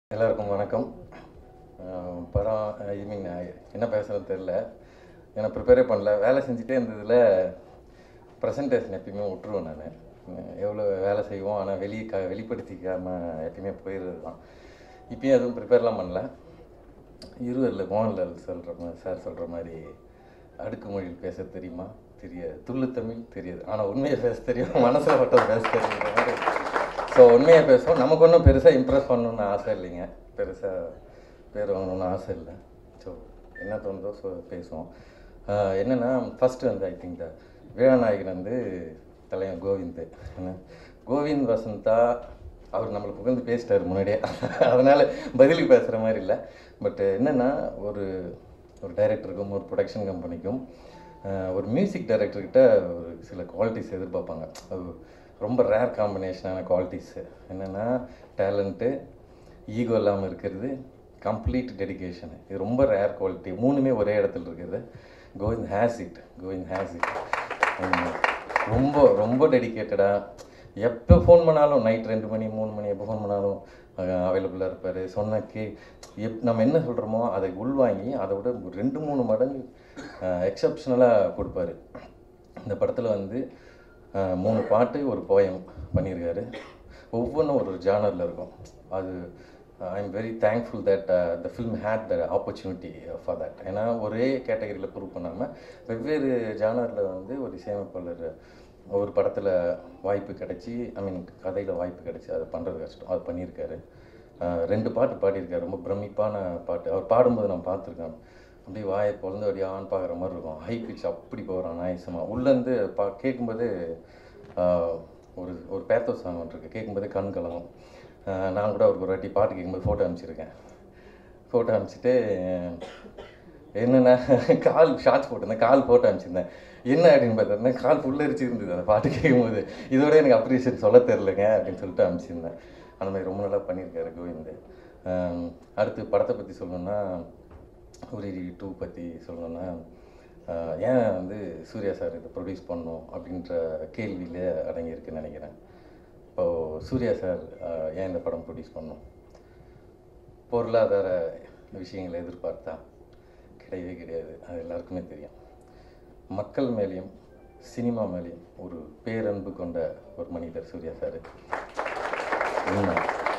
எல்லாருக்கும் வணக்கம் அஹ் படம் ஐ மீன் என்ன பேசுகிறதுன்னு தெரில ஏன்னா ப்ரிப்பேரே பண்ணல வேலை செஞ்சுட்டே இருந்ததில் ப்ரெசன்டேஷன் எப்பயுமே விட்டுருவேன் நான் எவ்வளோ வேலை செய்வோம் ஆனால் வெளியே க வெளிப்படுத்திக்காமல் எப்பயுமே போயிடுறது தான் இப்பயும் எதுவும் ப்ரிப்பேர்லாம் பண்ணல இருவரில் மோகன்லால் சொல்கிற மாதிரி சார் சொல்கிற மாதிரி அடுக்கு மொழியில் பேச தெரியுமா தெரியாது துள்ளு தமிழ் தெரியாது ஆனால் உண்மையை பேச தெரியும் மனசில் பட்டது பேச தெரியுன்ற மாதிரி ஸோ உண்மையாக பேசுவோம் நமக்கு ஒன்றும் பெருசாக இம்ப்ரெஸ் பண்ணணும்னு ஆசை இல்லைங்க பெருசாக பேர் வாங்கணும்னு ஆசை இல்லை ஸோ என்ன தோணுதோ ஸோ பேசுவோம் ஆஹ் என்னன்னா ஃபஸ்ட்டு வந்து ஐ திங்க் த வீரநாயகன் வந்து தலைவன் கோவிந்த் என்ன கோவிந்த் வசந்தா அவர் நம்மளை புகழ்ந்து பேசிட்டார் முன்னாடியே அதனால் பதிலுக்கு பேசுகிற மாதிரி இல்லை பட் என்னென்னா ஒரு ஒரு டைரக்டருக்கும் ஒரு ப்ரொடக்ஷன் கம்பெனிக்கும் ஆஹ் ஒரு மியூசிக் டைரக்டர்கிட்ட ஒரு சில குவாலிட்டிஸ் எதிர்பார்ப்பாங்க அது ரொம்ப ரேர் காம்பினேஷனான குவாலிட்டிஸு என்னென்னா டேலண்ட்டு ஈகோ இல்லாமல் இருக்கிறது கம்ப்ளீட் டெடிகேஷன் இது ரொம்ப ரேர் குவாலிட்டி மூணுமே ஒரே இடத்துல இருக்குது Govind has it Govind has it ரொம்ப ரொம்ப டெடிக்கேட்டடாக எப்போ ஃபோன் பண்ணாலும் நைட் ரெண்டு மணி மூணு மணி எப்போ ஃபோன் பண்ணாலும் அவைலபிளாக இருப்பார் சொன்ன கே எப் நம்ம என்ன சொல்கிறோமோ அதை உள்வாங்கி அதை விட ஒரு ரெண்டு மூணு மடங்கு எக்ஸப்ஷனலாக கொடுப்பாரு இந்த படத்தில் வந்து அஹ், மூணு பாட்டு ஒரு போயம் பண்ணியிருக்காரு ஒவ்வொன்றும் ஒரு ஜானரில் இருக்கும் அது I am very thankful that the film had the opportunity for that ஏன்னா ஒரே கேட்டகரியில் ப்ரூவ் பண்ணாமல் வெவ்வேறு ஜானரில் வந்து ஒரு இசையமைப்பாளர் ஒரு படத்தில் வாய்ப்பு கிடைச்சி ஐ மீன் கதையில் வாய்ப்பு கிடைச்சி அதை பண்ணுறது கஷ்டம் அது பண்ணியிருக்காரு அஹ், ரெண்டு பாட்டு பாடியிருக்காரு ரொம்ப பிரமிப்பான பாட்டு அவர் பாடும்போது நான் பார்த்துருக்கேன் அப்படியே வாயை பொழந்து அப்படியே ஆன் பார்க்குற மாதிரி இருக்கும் ஹை பிச் அப்படி போகிறான் நாயசமாக உள்ளேருந்து பா கேட்கும்போது ஆஹ், ஒரு ஒரு பேத்தோ சாங் ஒன்று இருக்குது கேட்கும்போது கண் கலங்கும் ஆஹ், நான் கூட அவருக்கு ஒரு வாட்டி பாட்டு கேட்கும்போது ஃபோட்டோ அனுப்பிச்சிருக்கேன் ஃபோட்டோ அனுப்பிச்சிட்டு என்னென்ன கால் ஷார்ட்ஸ் போட்டிருந்தேன் கால் ஃபோட்டோ அனுப்பிச்சிருந்தேன் என்ன அப்படின்னு பார்த்தோம்னா கால் புல்லரிச்சு இருந்தது அந்த பாட்டு கேட்கும்போது இதோட எனக்கு அப்ரிஷியேட் சொல்ல தெரிலங்க அப்படின்னு சொல்லிட்டு அனுப்பிச்சிருந்தேன் அந்த மாதிரி ரொம்ப நல்லா பண்ணியிருக்காரு கோவிந்த் ஆஹ், அடுத்து படத்தை பற்றி சொல்லணும்னா ஒரு டூ பற்றி சொல்லணும்னா ஆஹ், ஏன் வந்து சூர்யா சார் இதை ப்ரொடியூஸ் பண்ணணும் அப்படின்ற கேள்வியில் அடங்கியிருக்குன்னு நினைக்கிறேன் இப்போது சூர்யா சார் ஆஹ், ஏன் இந்த படம் ப்ரொடியூஸ் பண்ணணும் பொருளாதார விஷயங்களை எதிர்பார்த்தா கிடையவே கிடையாது அது எல்லாருக்குமே தெரியும் மக்கள் மேலேயும் சினிமா மேலேயும் ஒரு பேரன்பு கொண்ட ஒரு மனிதர் சூர்யா சார் உண்மை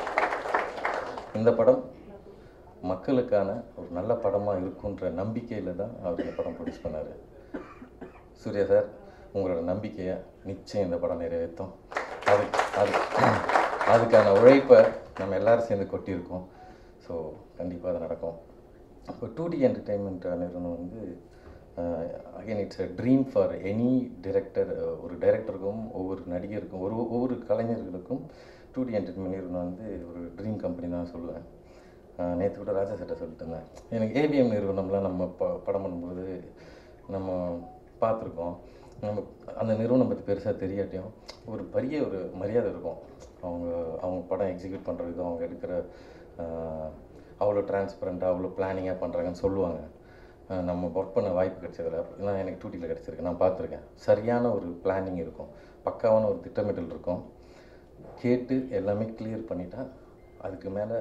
இந்த படம் மக்களுக்கான ஒரு நல்ல படமாக இருக்குன்ற நம்பிக்கையில் தான் அவர் இந்த படம் ப்ரொடியூஸ் பண்ணார் சூர்யா சார் உங்களோட நம்பிக்கையை நிச்சயம் இந்த படம் நிறைவேற்றும் அது அது அதுக்கான உழைப்பை நம்ம எல்லாரும் சேர்ந்து கொட்டியிருக்கோம் ஸோ கண்டிப்பாக அது நடக்கும் இப்போ டூ டி என்டர்டெயின்மெண்ட் நிறுவனம் வந்து again it's a dream for any director ஒரு டைரக்டருக்கும் ஒவ்வொரு நடிகருக்கும் ஒரு ஒவ்வொரு கலைஞர்களுக்கும் டூ டி என்டர்டெயின்மெண்ட் நிறுவனம் வந்து ஒரு ட்ரீம் கம்பெனி தான் சொல்லுவேன் நேற்று கூட ராஜா சட்டை சொல்லிட்டு இருந்தேன் எனக்கு ஏபிஎம் நிறுவனம்லாம் நம்ம ப படம் பண்ணும்போது நம்ம பார்த்துருக்கோம் நம்ம அந்த நிறுவனம் பற்றி பெருசாக தெரியாட்டியும் ஒரு பெரிய ஒரு மரியாதை இருக்கும் அவங்க அவங்க படம் எக்ஸிக்யூட் பண்ணுற விதம் அவங்க எடுக்கிற ஆஹ், அவ்வளோ டிரான்ஸ்பரண்ட்டாக அவ்வளோ பிளானிங்காக பண்ணுறாங்கன்னு சொல்லுவாங்க ஆஹ், நம்ம ஒர்க் பண்ண வாய்ப்பு கிடைச்சதில்ல நான் எனக்கு டூட்டியில் கிடச்சிருக்கு நான் பார்த்துருக்கேன் சரியான ஒரு பிளானிங் இருக்கும் பக்காவான ஒரு திட்டமிடல் இருக்கும் கேட்டு எல்லாமே கிளியர் பண்ணிட்டா அதுக்கு மேலே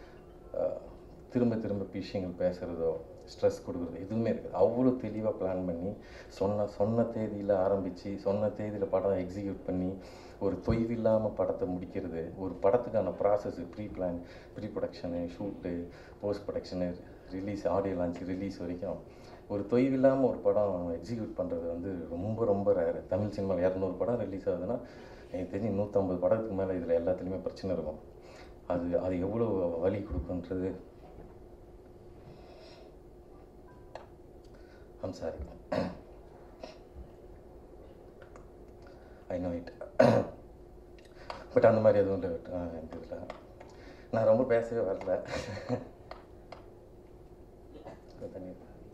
திரும்ப திரும்ப விஷயங்கள் பேசுகிறதோ ஸ்ட்ரெஸ் கொடுக்குறது எதுவுமே இருக்காது அவ்வளோ தெளிவாக பிளான் பண்ணி சொன்ன சொன்ன தேதியில் ஆரம்பித்து சொன்ன தேதியில் படம் எக்ஸிக்யூட் பண்ணி ஒரு தொய்வில்லாமல் படத்தை முடிக்கிறது ஒரு படத்துக்கான process pre plan pre production shoot post production release audio launch release வரைக்கும் ஒரு தொய்வில்லாமல் ஒரு படம் எக்ஸிக்யூட் பண்ணுறது வந்து ரொம்ப ரொம்ப ரேரு தமிழ் சினிமாவில் இரநூறு படம் ரிலீஸ் ஆகுதுன்னா எனக்கு தெரிஞ்சு நூற்றம்பது படத்துக்கு மேலே இதில் எல்லாத்துலேயுமே பிரச்சனை இருக்கும் அது அது எவ்வளோ வலி கொடுக்குன்றது I'm sorry I know it but அந்த மாதிரி எதுவும் இல்லை எனக்கு இதில் நான் ரொம்ப பேசவே வரல தண்ணி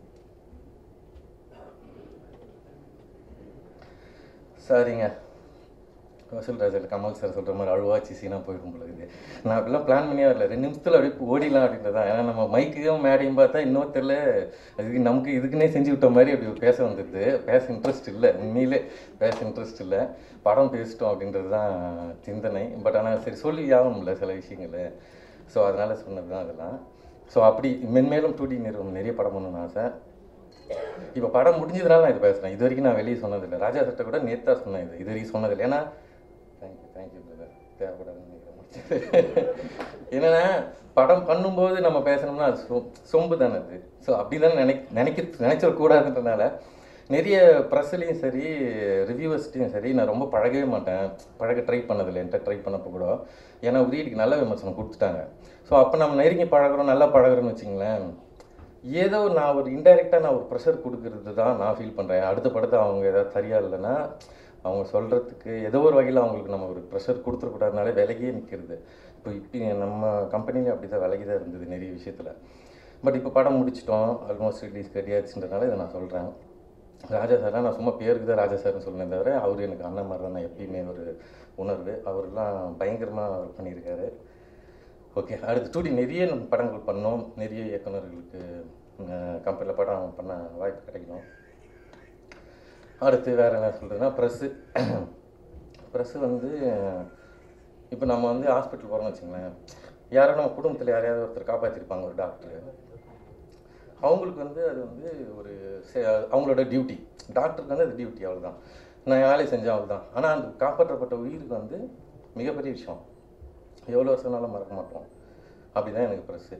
சரிங்க வசூல் ராஜில் கமல் சார் சொல்கிற மாதிரி அழுவாச்சி சீனாக போயிடும் போல இருக்குது நான் அப்படிலாம் பிளான் பண்ணியே வரல ரெண்டு நிமிஷத்தில் அப்படியே ஓடிடலாம் அப்படின்றது தான் ஏன்னா நம்ம மைக்கையும் மேடையும் பார்த்தா இன்னும் தெரில அதுக்கு நமக்கு இதுக்குன்னே செஞ்சு விட்ட மாதிரி அப்படி பேச வந்துடுது பேச இன்ட்ரெஸ்ட் இல்லை உண்மையிலே பேச இன்ட்ரெஸ்ட் இல்லை படம் பேசிட்டோம் அப்படின்றது தான் சிந்தனை பட் ஆனால் சரி சொல்லி ஆகணும்ல சில விஷயங்களை ஸோ அதனால் சொன்னது தான் அதெல்லாம் ஸோ அப்படி மென்மேலும் டூ டி நிறுவனம் நிறைய படம் பண்ணணும்னு ஆசை இப்போ படம் முடிஞ்சதுனால நான் இது பேசுகிறேன் இது வரைக்கும் நான் வெளியே சொன்னதில்லை ராஜா சட்டை கூட நேத்தா சொன்னேன் இது இது வரைக்கும் சொன்னதில்லை ஏன்னா தேங்க்யூ தேங்க்யூ பிரதர் தேவைப்படாதுன்னு நினைக்கிறேன் முடிச்சது என்னன்னா படம் பண்ணும்போது நம்ம பேசணும்னா அது சொ சொம்பு தானே அது ஸோ அப்படி தான் நினைக் நினைக்க நினைச்சிடக்கூடாதுன்றனால நிறைய ப்ரெஸ்லையும் சரி ரிவ்யூவர்ஸ்ட்டையும் சரி நான் ரொம்ப பழகவே மாட்டேன் பழக ட்ரை பண்ணதில்லை என்கிட்ட ட்ரை பண்ணப்போ கூட ஏன்னா உரியடிக்கு நல்ல விமர்சனம் கொடுத்துட்டாங்க ஸோ அப்போ நம்ம நெருங்கி பழகுறோம் நல்லா பழகுறோம்னு வச்சிங்களேன் ஏதோ நான் ஒரு இன்டைரக்டாக நான் ஒரு ப்ரெஷர் கொடுக்கறது தான் நான் ஃபீல் பண்ணுறேன் அடுத்த படத்தை அவங்க ஏதாவது சரியா இல்லைன்னா அவங்க சொல்கிறதுக்கு ஏதோ ஒரு வகையில் அவங்களுக்கு நம்ம ஒரு ப்ரெஷர் கொடுத்துருக்கூடாதுனாலே விலகியே நிற்கிறது இப்போ இப்போ நம்ம கம்பெனிலே அப்படி தான் விலகி தான் இருந்தது நிறைய விஷயத்தில் பட் இப்போ படம் முடிச்சிட்டோம் ஆல்மோஸ்ட் ரிலீஸ் ரெடியாச்சுன்றனால இதை நான் சொல்கிறேன் ராஜா சார் நான் சும்மா பேருக்கு தான் ராஜா சார்னு சொன்னேன் தவிர அவர் எனக்கு அண்ணன் மாதிரி தான் நான் எப்பயுமே ஒரு உணர்வு அவரெல்லாம் பயங்கரமாக ஒர்க் பண்ணியிருக்காரு ஓகே அடுத்து டூடி நிறைய நம்ம படங்கள் பண்ணோம் நிறைய இயக்குனர்களுக்கு கம்பெனியில் படம் பண்ண வாய்ப்பு கிடைக்கணும் அடுத்து வேறு என்ன சொல்கிறதுன்னா ப்ரெஸ்ஸு ப்ரெஸ்ஸு வந்து இப்போ நம்ம வந்து ஹாஸ்பிட்டல் போகிறோம்னு வச்சுங்களேன் யாரோ நம்ம குடும்பத்தில் யாரையாவது ஒருத்தர் காப்பாற்றிருப்பாங்க ஒரு டாக்டர் அவங்களுக்கு வந்து அது வந்து ஒரு செ- அவங்களோட டியூட்டி டாக்டருக்கு வந்து அது டியூட்டி அவ்வளோதான் நான் வேலையை செஞ்சேன் அவ்வளோதான் ஆனால் அந்த காப்பாற்றப்பட்ட உயிருக்கு வந்து மிகப்பெரிய விஷயம் எவ்வளோ வருஷம்னாலும் மறக்க மாட்டோம் அப்படிதான் எனக்கு ப்ரெஸ்ஸு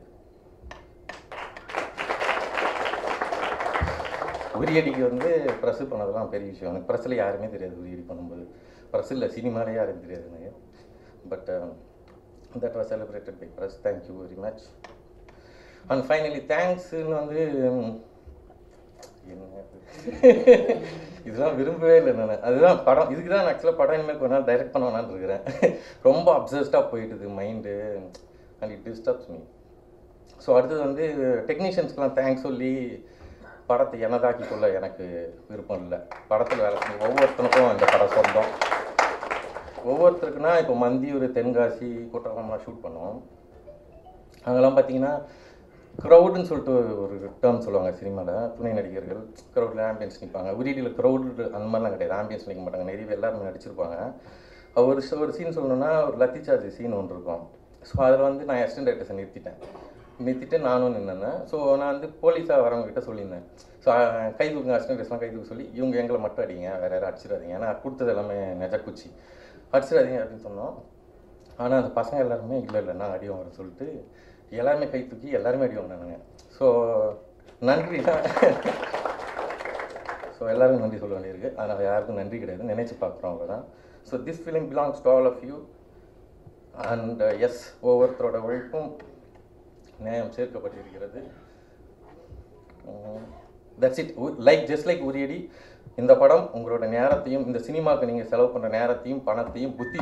உரியடிக்கு வந்து ப்ரெஸ்ஸு பண்ணதெல்லாம் பெரிய விஷயம் எனக்கு ப்ரெஸ்ஸில் யாருமே தெரியாது உரியடி பண்ணும்போது ப்ரெஸ் இல்லை சினிமாலே யாரும் தெரியாது எனக்கு but that was celebrated by press thank you very much and finally தேங்க்ஸ்ன்னு வந்து ம், என்ன இது? இதெல்லாம் விரும்பவே இல்லை நான் அதுதான் படம் இதுக்கு தான் ஆக்சுவலாக படம் இனிமேல் கொஞ்ச நாள் டைரக்ட் பண்ண வேணான்னு இருக்கிறேன் ரொம்ப அப்சஸ்டாக போயிட்டுது mind and it disturbs me so அடுத்தது வந்து டெக்னீஷியன்ஸ்க்கெலாம் தேங்க்ஸ் சொல்லி படத்தை எனதாக்கி கொள்ள எனக்கு விருப்பம் இல்லை படத்தில் வேலை செஞ்சு ஒவ்வொருத்தனுக்கும் இந்த படம் சொந்தம் ஒவ்வொருத்தருக்குன்னா இப்போ மந்தியூர் தென்காசி குற்றாலம்லாம் ஷூட் பண்ணோம் அங்கெல்லாம் பார்த்தீங்கன்னா க்ரௌடுன்னு சொல்லிட்டு ஒரு டேர்ம் சொல்லுவாங்க சினிமாவில் துணை நடிகர்கள் க்ரௌடில் ஆம்பியன்ஸ் நிற்பாங்க உரியடியில் க்ரௌடு அந்த மாதிரிலாம் கிடையாது ஆம்பியன்ஸ் நிற்க மாட்டாங்க நிறைய பேர் எல்லாருமே நடிச்சிருப்பாங்க ஒரு ஷ- ஒரு சீன் சொல்லணும்னா ஒரு லத்தி சார்ஜ் சீன் ஒன்று இருக்கும் ஸோ அதில் வந்து நான் அசிஸ்டன்ட் டைரக்டர்ஸை நிறுத்திட்டேன் நிறுத்திட்டு நானும் நின்னேன் ஸோ நான் வந்து போலீஸாக வரவங்க கிட்ட சொல்லியிருந்தேன் ஸோ கை தூக்குங்க அசிஸ்டன்ட் டைரக்டர்ஸ்லாம் கை தூக்க சொல்லி இவங்க எங்களை மட்டும் அடிங்க வேறு யாரும் அடிச்சிடாதீங்க ஏன்னா கொடுத்தது எல்லாமே நெஜ குச்சி அடிச்சிடாதீங்க அப்படின்னு சொன்னோம் ஆனால் அந்த பசங்க எல்லாருமே இல்லை இல்லை நான் அடி வாங்குறேன்னு சொல்லிட்டு எல்லாருமே கை தூக்கி எல்லாருமே அடி வாங்கினானுங்க ஸோ நன்றி தான் ஸோ எல்லாருக்கும் நன்றி சொல்ல வேண்டியிருக்கு அதனால் யாருக்கும் நன்றி கிடையாது நினைச்சு பார்க்குறோம் அவ்வளோதான் so this film belongs to all of you and yes ஒவ்வொருத்தரோட உழைப்பும் நியாயம் சேர்க்கப்பட்டிருக்கிறது that's it like just like Uriyadi இந்த படம் உங்களோட நேரத்தையும் இந்த சினிமாவுக்கு நீங்கள் செலவு பண்ணுற நேரத்தையும் பணத்தையும் புத்தி